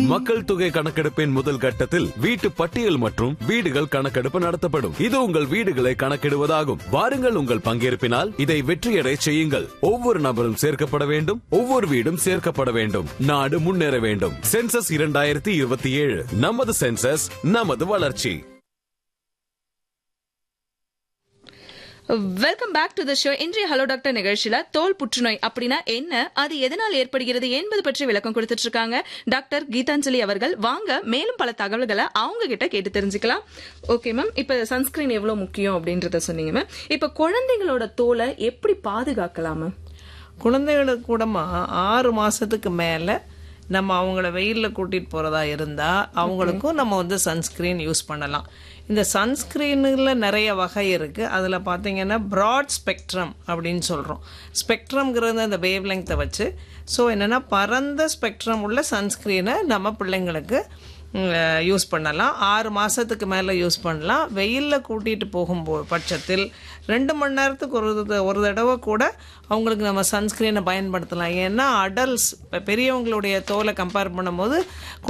மக்கள் தொகை கணக்கெடுப்பின் முதல் கட்டத்தில் வீட்டு பட்டியல் மற்றும் வீடுகள் கணக்கெடுப்பு நடத்தப்படும் இது உங்கள் வீடுகளை கணக்கிடுவதாகும் வாருங்கள் உங்கள் பங்கேற்பினால் இதை வெற்றியடை செய்யுங்கள் ஒவ்வொரு நபரும் சேர்க்கப்பட வேண்டும் ஒவ்வொரு வீடும் சேர்க்கப்பட வேண்டும் நாடு முன்னேற வேண்டும் சென்சஸ் இரண்டாயிரத்தி இருபத்தி ஏழு நமது சென்சஸ் நமது வளர்ச்சி welcome back to the show இன்றைய ஹலோ டாக்டர் நிகழ்ச்சியில தோல் புற்றுநோய் அப்படின்னா என்ன அது எதனால் ஏற்படுகிறது என்பது பற்றி விளக்கம் கொடுத்துட்டு இருக்காங்க டாக்டர் கீதாஞ்சலி அவர்கள் வாங்க மேலும் பல தகவல்களை அவங்க கிட்ட கேட்டு தெரிஞ்சுக்கலாம் ஓகே மேம் இப்ப சன்ஸ்கிரீன் எவ்வளவு முக்கியம் அப்படின்றத சொன்னீங்க மேம் இப்ப குழந்தைங்களோட தோலை எப்படி பாதுகாக்கலாம் மேம் குழந்தைகளுக்கு கூடமா ஆறு மாசத்துக்கு மேல நம்ம அவங்கள வெயிலில் கூட்டிட்டு போறதா இருந்தா அவங்களுக்கும் நம்ம வந்து சன்ஸ்கிரீன் யூஸ் பண்ணலாம் இந்த சன்ஸ்கிரீனில் நிறைய வகை இருக்கு அதில் பார்த்தீங்கன்னா ப்ராட் ஸ்பெக்ட்ரம் அப்படின்னு சொல்கிறோம் ஸ்பெக்ட்ரம்ங்கிறது அந்த வேவ் லெங்க்த்தை வச்சு ஸோ என்னென்னா பரந்த ஸ்பெக்ட்ரம் உள்ள சன்ஸ்கிரீனை நம்ம பிள்ளைங்களுக்கு யூஸ் பண்ணலாம் ஆறு மாதத்துக்கு மேலே யூஸ் பண்ணலாம் வெயிலில் கூட்டிகிட்டு போகும்போ பட்சத்தில் ரெண்டு மணி நேரத்துக்கு ஒரு த- ஒரு தடவை கூட அவங்களுக்கு நம்ம சன்ஸ்கிரீனை பயன்படுத்தலாம் ஏன்னா அடல்ட்ஸ் பெரியவங்களுடைய தோலை கம்பேர் பண்ணும்போது